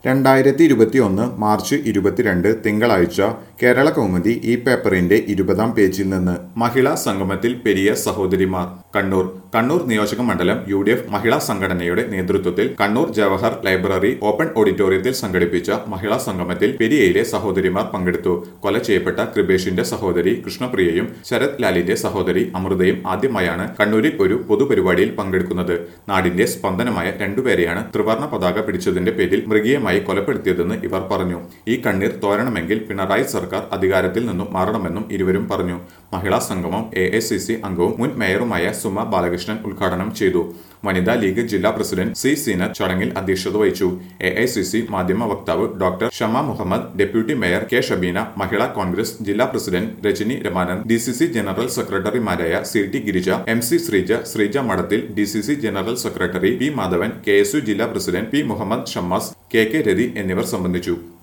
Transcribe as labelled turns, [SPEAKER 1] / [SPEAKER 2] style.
[SPEAKER 1] രണ്ടായിരത്തി ഇരുപത്തി ഒന്ന് മാർച്ച് ഇരുപത്തിരണ്ട് തിങ്കളാഴ്ച കേരള കൗമുദി ഈ പേപ്പറിന്റെ ഇരുപതാം പേജിൽ നിന്ന് മഹിളാ സംഗമത്തിൽ പെരിയ സഹോദരിമാർ കണ്ണൂർ കണ്ണൂർ നിയോജക മണ്ഡലം യു ഡി എഫ് മഹിളാ സംഘടനയുടെ നേതൃത്വത്തിൽ കണ്ണൂർ ജവഹർ ലൈബ്രറി ഓപ്പൺ ഓഡിറ്റോറിയത്തിൽ സംഘടിപ്പിച്ച മഹിളാ സംഗമത്തിൽ പെരിയയിലെ സഹോദരിമാർ പങ്കെടുത്തു കൊല ചെയ്യപ്പെട്ട കൃപേഷിന്റെ സഹോദരി കൃഷ്ണപ്രിയയും ശരത് ലാലിന്റെ സഹോദരി അമൃതയും ആദ്യമായാണ് കണ്ണൂരിൽ ഒരു പൊതുപരിപാടിയിൽ പങ്കെടുക്കുന്നത് നാടിന്റെ സ്പന്ദനമായ രണ്ടുപേരെയാണ് ത്രിവർണ പതാക പിടിച്ചതിന്റെ പേരിൽ മൃഗീയമായി കൊലപ്പെടുത്തിയതെന്ന് ഇവർ പറഞ്ഞു ഈ കണ്ണീർ തോരണമെങ്കിൽ പിണറായി സർക്കാർ അധികാരത്തിൽ നിന്നും മാറണമെന്നും ഇരുവരും പറഞ്ഞു മഹിളാ സംഗമം എ അംഗവും മുൻ മേയറുമായ സുമ ബാലകൃഷ്ണൻ ഉദ്ഘാടനം ചെയ്തു വനിതാ ലീഗ് ജില്ലാ പ്രസിഡന്റ് സി സീനത്ത് ചടങ്ങിൽ അധ്യക്ഷത വഹിച്ചു എ ഐ സി സി മാധ്യമ വക്താവ് doctor Shama Muhammad deputy mayor K Shabeena Mahila Congress ജില്ലാ president Rajani Ramanand D C C general സെക്രട്ടറിമാരായ C T Girija M C Sreeja Sreeja Madathil D C C general secretary P Madhavan K S U ജില്ലാ president P Muhammad Shammas K K Rathi എന്നിവർ സംബന്ധിച്ചു